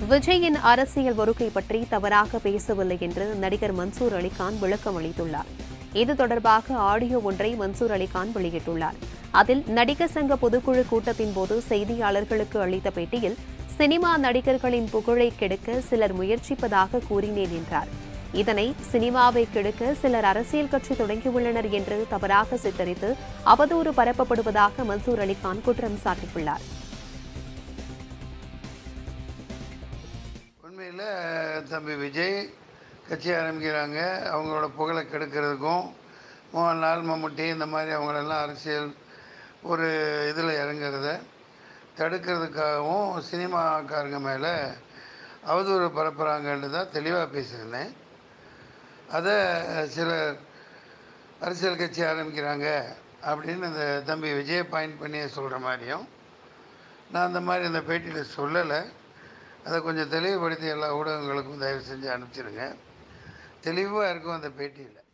விஜயின் அரசியல் வருகை பற்றி தவறாக பேசவில்லை என்று நடிகர் மன்சூர் அலிகான் விளக்கம் அளித்துள்ளார் இது தொடர்பாக ஆடியோ ஒன்றை மன்சூர் அலிகான் வெளியிட்டுள்ளார் அதில் நடிகர் சங்க பொதுக்குழு கூட்டத்தின் போது செய்தியாளர்களுக்கு அளித்த பேட்டியில் சினிமா நடிகர்களின் புகழை கெடுக்க சிலர் முயற்சிப்பதாக கூறினேன் என்றார் இதனை சினிமாவை கெடுக்க சிலர் அரசியல் கட்சி தொடங்கியுள்ளனர் என்று தவறாக சித்தரித்து அவதூறு பரப்பப்படுவதாக மன்சூர் அலிகான் குற்றம் சாட்டியுள்ளார் உண்மையில் தம்பி விஜய் கட்சி ஆரம்பிக்கிறாங்க அவங்களோட புகழை கெடுக்கிறதுக்கும் மோகன்லால் மம்முட்டி இந்த மாதிரி அவங்களெல்லாம் அரசியல் ஒரு இதில் இறங்குறத தடுக்கிறதுக்காகவும் சினிமாக்காரங்க மேலே அவதூறு பரப்புகிறாங்கன்னு தான் தெளிவாக பேசியிருந்தேன் அதை சிலர் அரசியல் கட்சி ஆரம்பிக்கிறாங்க அப்படின்னு இந்த தம்பி விஜய் பாயிண்ட் பண்ணி சொல்கிற மாதிரியும் நான் அந்த மாதிரி இந்த பேட்டியில் சொல்லலை அதை கொஞ்சம் தெளிவுபடுத்தி எல்லா ஊடகங்களுக்கும் தயவு செஞ்சு அனுப்பிச்சிடுங்க தெளிவாக இருக்கும் அந்த பேட்டியில்